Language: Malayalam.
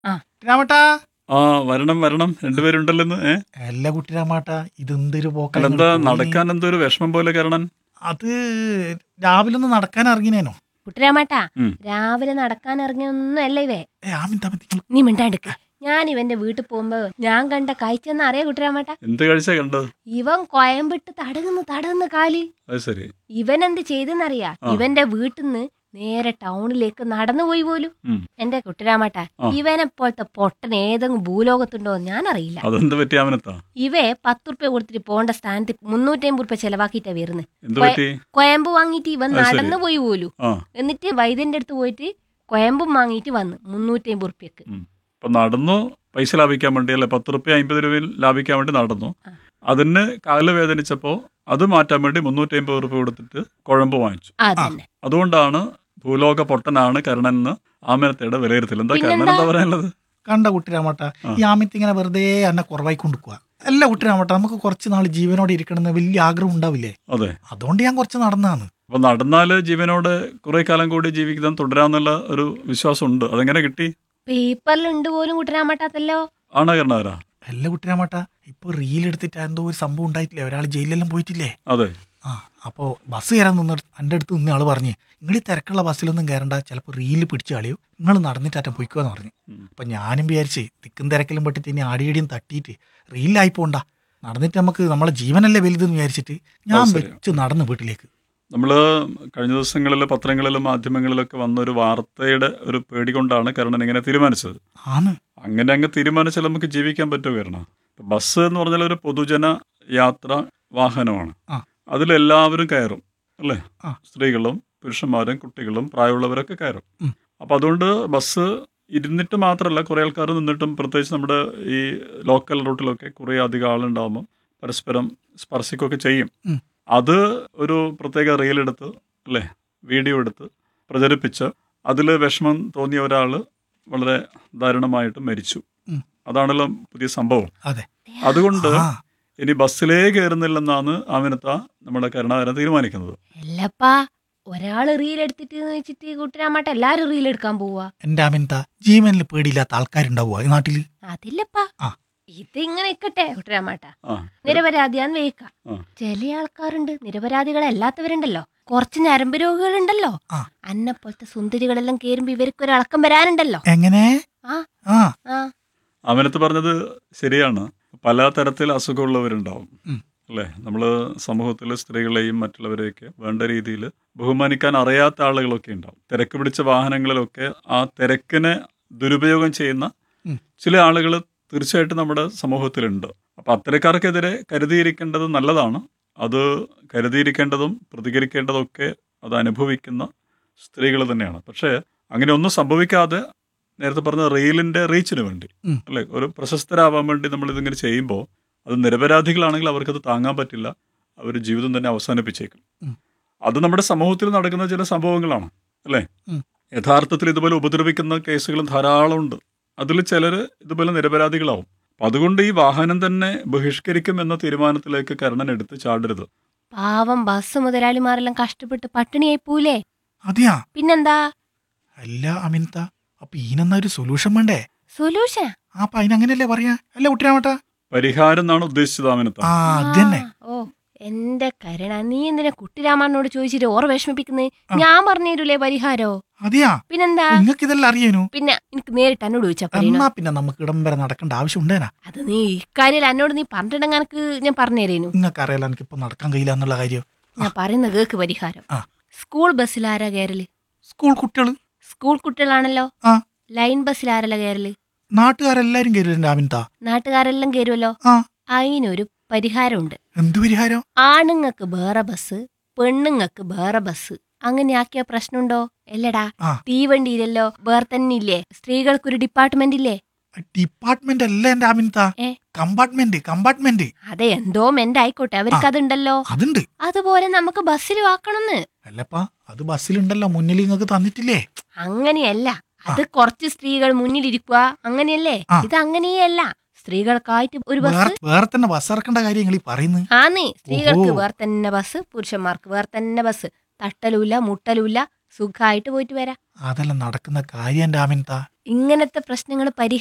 രാമട്ടാ ആ വരണം വരണം രണ്ടുപേരുണ്ടല്ലോ ഇന്ന്, ഏ അല്ല കുട്ടി രാമാട്ടാ ഇതെന്തൊരു അല്ല പോക്കാ എന്താ നിങ്ങൾ പോയി? നടക്കാൻ എന്തോ ഒരു വിഷമം പോലെ കാരണം അത് രാവിലെ ഒന്ന് നടക്കാൻ ഇറങ്ങിനേനോ കുട്ടരാമാട്ടാ ഉം. രാവിലെ നടക്കാൻ ഇറങ്ങിയൊന്നും അല്ല ഇവേ ഏ ആമിൻ തമ്മിൽ നിങ്ങൾ നീ മിണ്ടാണ്ടിക്ക ഞാൻ ഇവന്റെ വീട്ടിൽ പോകുമ്പോ ഞാൻ കണ്ട കാഴ്ചയെന്ന് അറിയാ കുട്ടരാമാട്ടാ എന്ത് കാഴ്ച കണ്ടത് ഇവൻ കൊയമ്പിട്ട് തടകുന്നു തടകുന്നു കാലി അത് ശരി ഇവൻ എന്ത് ചെയ്തെന്നറിയാ ആ. ഇവന്റെ വീട്ടിൽ നിന്ന് നേരെ ടൗണിലേക്ക് നടന്നു പോയി പോലും ഉം. എന്റെ കുട്ടരാമാട്ടാ ആ. ഇവനെ പോലത്തെ പൊട്ടൻ ഏതെങ്കിലും ഭൂലോകത്തുണ്ടോ ഞാൻ അറിയില്ല അതെന്ത് പറ്റി അവനെത്താ ഇവേ പത്തുറുപ്യ കൊടുത്തിട്ട് പോകേണ്ട സ്ഥാനത്ത് മുന്നൂറ്റി അമ്പത് റുപ്യ ചെലവാക്കിയിട്ടാ വരുന്നത് എന്ത് പറ്റി കൊയമ്പ് വാങ്ങിയിട്ട് ഇവൻ അത് ശരി. നടന്നു പോയി പോലും ആ എന്നിട്ട് വൈദ്യന്റെ അടുത്ത് പോയിട്ട് കൊയമ്പും വാങ്ങിയിട്ട് വന്ന് മുന്നൂറ്റി അമ്പത് റുപ്യക്ക് അപ്പൊ നടന്നു പൈസ ലാഭിക്കാൻ വേണ്ടി അല്ലെ പത്ത് റുപ്യ അമ്പത് രൂപയിൽ ലാഭിക്കാൻ വേണ്ടി നടന്നു ആ. അതിന് കാല് വേദനിച്ചപ്പോ അത് മാറ്റാൻ വേണ്ടി മുന്നൂറ്റി അമ്പത് റുപ്യ കൊടുത്തിട്ട് കുഴമ്പ് വാങ്ങിച്ചു അതന്നെ അതുകൊണ്ടാണ് ഭൂലോക പൊട്ടനാണ് കരുണൻ എന്ന് ആമനത്തയുടെ വിലയിരുത്തൽ എന്താ കരുണൻ പിന്നെന്താ? എന്താ പറയാനുള്ളത് കണ്ട കുട്ടി രാമട്ട ആ. ഈ ആമിത്ത് ഇങ്ങനെ വെറുതെ എന്നെ കുറവായി കൊണ്ടുപോവാ അല്ല കുട്ടി രാമട്ട നമുക്ക് കുറച്ച് നാൾ ജീവനോടെ ഇരിക്കണമെന്ന് വലിയ ആഗ്രഹം ഉണ്ടാവില്ലേ അതെ അതുകൊണ്ട് ഞാൻ കുറച്ച് നടന്നാന്ന് അപ്പൊ നടന്നാല് ജീവനോട് കുറെ കാലം കൂടി ജീവിക്കാൻ തുടരാന്നുള്ള ഒരു വിശ്വാസം ഉണ്ട് അതെങ്ങനെ കിട്ടി പേപ്പറിൽ ഉണ്ട് പോലും കൂട്ടരാൻ പറ്റാത്തല്ലോ ആണോ കരുണാരാ അല്ല കുട്ടി രാമട്ട ഇപ്പൊ റീൽ എടുത്തിട്ട് എന്തോ ഒരു സംഭവം ഉണ്ടായിട്ടില്ലേ ഒരാൾ ജയിലിലെല്ലാം പോയിട്ടില്ലേ അതെ ആ അപ്പോൾ ബസ് കയറാൻ നിന്ന് എൻ്റെ അടുത്ത് നിന്ന് ആൾ പറഞ്ഞു നിങ്ങൾ ഈ തിരക്കുള്ള ബസ്സിലൊന്നും കയറണ്ട ചിലപ്പോൾ റീല് പിടിച്ച് കളയും നിങ്ങൾ നടന്നിട്ടാറ്റ പൊയ്ക്കോന്ന് പറഞ്ഞു ഉം. അപ്പം ഞാനും വിചാരിച്ച് തിക്കും തിരക്കിലും പെട്ടിട്ട് ഇനി ആടിയടിയും തട്ടിയിട്ട് റീലായി പോണ്ട നടന്നിട്ട് നമുക്ക് നമ്മളെ ജീവനല്ലേ വലുതെന്ന് വിചാരിച്ചിട്ട് ഞാൻ അത് ശരിയാ. വെച്ച് നടന്നു വീട്ടിലേക്ക് നമ്മൾ കഴിഞ്ഞ ദിവസങ്ങളിൽ പത്രങ്ങളിലും മാധ്യമങ്ങളിലൊക്കെ വന്ന ഒരു വാർത്തയുടെ ഒരു പേടി കൊണ്ടാണ് കരുണൻ ഇങ്ങനെ തീരുമാനിച്ചത് ആണ് അങ്ങനെ അങ്ങ് തീരുമാനിച്ചാൽ നമുക്ക് ജീവിക്കാൻ പറ്റുമോ കരുണ ബസ് എന്ന് പറഞ്ഞാൽ ഒരു പൊതുജന യാത്ര വാഹനമാണ് ആ. അതിലെല്ലാവരും കയറും അല്ലേ ആ. സ്ത്രീകളും പുരുഷന്മാരും കുട്ടികളും പ്രായമുള്ളവരൊക്കെ കയറും ഉം. അപ്പം അതുകൊണ്ട് ബസ് ഇരുന്നിട്ട് മാത്രമല്ല കുറേ ആൾക്കാർ നിന്നിട്ടും പ്രത്യേകിച്ച് നമ്മുടെ ഈ ലോക്കൽ റൂട്ടിലൊക്കെ കുറേ അധികം ആളുണ്ടാകുമ്പോൾ പരസ്പരം സ്പർശിക്കുകയൊക്കെ ചെയ്യും ഉം. അത് ഒരു പ്രത്യേക റീലെടുത്ത് അല്ലേ വീഡിയോ എടുത്ത് പ്രചരിപ്പിച്ച് അതിൽ വിഷമം തോന്നിയ ഒരാൾ വളരെ ദാരുണമായിട്ട് മരിച്ചു ഉം. അതാണല്ലോ പുതിയ സംഭവം അതെ അതുകൊണ്ട് ആ ഇനി ബസ്സിലേ കയറുന്നില്ലെന്നാണ് ആമിനത്ത നമ്മുടെ കരുണാകരൻ തീരുമാനിക്കുന്നത് അല്ലപ്പാ ഒരാള് റീൽ എടുത്തിട്ട് വെച്ചിട്ട് കൂട്ടരാമാട്ട എല്ലാരും റീൽ എടുക്കാൻ പോവാ എൻ്റെ അമിൻത ജീവനിൽ പേടിയില്ലാത്ത ആൾക്കാരുണ്ടാവുക ഈ നാട്ടിൽ അതില്ലപ്പാ ആ. ഇത് ഇങ്ങനെ ഇക്കട്ടെ കുട്ടരാമാട്ട ആ നിരപരാധിയാന്ന് വേക്ക ആ. ചില ആൾക്കാരുണ്ട് നിരപരാധികളല്ലാത്തവരുണ്ടല്ലോ കുറച്ച് ഞരമ്പ് രോഗികളുണ്ടല്ലോ ആ. അന്നെ പോലത്തെ സുന്ദരികളെല്ലാം കേറുമ്പോ ഇവർക്ക് ഒരു അളക്കം വരാനുണ്ടല്ലോ എങ്ങനെ ആ. ആ ആ ആമിനത്ത് പറഞ്ഞത് ശരിയാണ് പല തരത്തിൽ അസുഖമുള്ളവരുണ്ടാവും ഉം. അല്ലേ നമ്മൾ സമൂഹത്തിൽ സ്ത്രീകളെയും മറ്റുള്ളവരെയൊക്കെ വേണ്ട രീതിയിൽ ബഹുമാനിക്കാൻ അറിയാത്ത ആളുകളൊക്കെ ഉണ്ടാവും തിരക്ക് പിടിച്ച വാഹനങ്ങളിലൊക്കെ ആ തിരക്കിനെ ദുരുപയോഗം ചെയ്യുന്ന ഉം. ചില ആളുകൾ തീർച്ചയായിട്ടും നമ്മുടെ സമൂഹത്തിലുണ്ട് അപ്പം അത്തരക്കാർക്കെതിരെ കരുതിയിരിക്കേണ്ടത് നല്ലതാണ് അത് കരുതിയിരിക്കേണ്ടതും പ്രതികരിക്കേണ്ടതൊക്കെ അത് അനുഭവിക്കുന്ന സ്ത്രീകൾ തന്നെയാണ് പക്ഷേ അങ്ങനെ ഒന്നും സംഭവിക്കാതെ നേരത്തെ പറഞ്ഞ റീലിന്റെ റീച്ചിന് വേണ്ടി ഉം. അല്ലെ ഒരു പ്രശസ്തരാവാൻ വേണ്ടി നമ്മൾ ഇതിങ്ങനെ ചെയ്യുമ്പോൾ അത് നിരപരാധികളാണെങ്കിൽ അവർക്കത് താങ്ങാൻ പറ്റില്ല അവർ ജീവിതം തന്നെ അവസാനിപ്പിച്ചേക്കും ഉം. അത് നമ്മുടെ സമൂഹത്തിൽ നടക്കുന്ന ചില സംഭവങ്ങളാണ് അല്ലേ ഉം. യഥാർത്ഥത്തിൽ ഇതുപോലെ ഉപദ്രവിക്കുന്ന കേസുകളും ധാരാളം ഉണ്ട് അതിൽ ചിലർ ഇതുപോലെ നിരപരാധികളാവും അപ്പം അതുകൊണ്ട് ഈ വാഹനം തന്നെ ബഹിഷ്കരിക്കും എന്ന തീരുമാനത്തിലേക്ക് കരുണൻ എടുത്ത് ചാടരുത് പാവം ബസ് മുതലാളിമാരെല്ലാം കഷ്ടപ്പെട്ട് പട്ടിണിയായി പോലേ അതെയാ പിന്നെന്താ അല്ല അമിൻത അപ്പൊ ഈനെന്നാ ഒരു സൊല്യൂഷൻ വേണ്ടേ സൊല്യൂഷൻ ആ അപ്പൊ അതിനങ്ങനെയല്ലേ പറയാ അല്ല കുട്ടിരാമട്ടാ പരിഹാരം എന്നാണ് ഉദ്ദേശിച്ചത് ആമിനത്ത ആ അത് തന്നെ ഓ എന്റെ കരുണ നീ എന്തിനാ കുട്ടിരാമണ്ണോട് ചോദിച്ചിട്ട് ഓർ വിഷമിപ്പിക്കുന്നേ ആ. ഞാൻ പറഞ്ഞു തരൂലേ പരിഹാരോ അതെയാ പിന്നെന്താ നിങ്ങൾക്ക് ഇതെല്ലാം അറിയാനു പിന്നെ എനിക്ക് നേരിട്ട് എന്നോട് ചോദിച്ചാ പറയണോ എന്നാ പിന്നെ നമുക്ക് ഇടം വരെ നടക്കേണ്ട ആവശ്യം ഉണ്ടേനാ അത് നീ ഇക്കാര്യം എന്നോട് നീ പറഞ്ഞിട്ടെങ്കിൽ എനിക്ക് ഞാൻ പറഞ്ഞു തരേനു നിങ്ങൾക്ക് അറിയാലോ എനിക്കിപ്പോ നടക്കാൻ കഴിയില്ല എന്നുള്ള കാര്യം ഞാൻ പറയുന്ന കേക്ക് പരിഹാരം ആ. സ്കൂൾ ബസ്സിൽ ആരാ കയറല് സ്കൂൾ കുട്ടികള് സ്കൂൾ കുട്ടികളാണല്ലോ ആ. ലൈൻ ബസ്സിൽ ആരല്ല കയറല് നാട്ടുകാരെല്ലാരും കയറിയിട്ടുണ്ട് അമിൻത നാട്ടുകാരെല്ലാം കയറുമല്ലോ ആ. അതിനൊരു പരിഹാരമുണ്ട് എന്ത് പരിഹാരം ആണുങ്ങൾക്ക് വേറെ ബസ് പെണ്ണുങ്ങൾക്ക് വേറെ ബസ് അങ്ങനെ ആക്കിയ പ്രശ്നമുണ്ടോ അല്ലടാ ആ. തീവണ്ടിയിലല്ലോ വേറെ തന്നെ ഇല്ലേ സ്ത്രീകൾക്കൊരു ഡിപ്പാർട്ട്മെന്റ് ഇല്ലേ ഡിപ്പാർട്ട്മെന്റ് അല്ല എന്റെ അമിൻത ഏ? കമ്പാർട്ട്മെന്റ് കമ്പാർട്ട്മെന്റ് അതെ എന്തോ മെന്റ് ആയിക്കോട്ടെ അവർക്ക് അതുണ്ടല്ലോ അതുണ്ട് അതുപോലെ നമുക്ക് ബസ്സിലും ആക്കണമെന്ന് അല്ലപ്പാ അത് ബസ്സിലുണ്ടല്ലോ മുന്നിൽ നിങ്ങൾക്ക് തന്നിട്ടില്ലേ അങ്ങനെയല്ല അത് കുറച്ച് സ്ത്രീകൾ മുന്നിലിരിക്കുക അങ്ങനെയല്ലേ ആ. ഇത് അങ്ങനെയല്ല സ്ത്രീകൾക്കായിട്ട് ഒരു ബസ് വേറെ വേറെ തന്നെ ബസ് ഇറക്കേണ്ട കാര്യം നിങ്ങൾ ഈ പറയുന്നത് ആന്നേ സ്ത്രീകൾക്ക് ഓഹോ. വേറെ തന്നെ ബസ് പുരുഷന്മാർക്ക് വേറെ തന്നെ ബസ് തട്ടലുമില്ല മുട്ടലുമില്ല സുഖമായിട്ട് പോയിട്ട് വരാം അതെല്ലാം നടക്കുന്ന കാര്യം എൻ്റെ ആമിൻത ഇങ്ങനത്തെ പ്രശ്നങ്ങൾ പരിഹരിക്കാൻ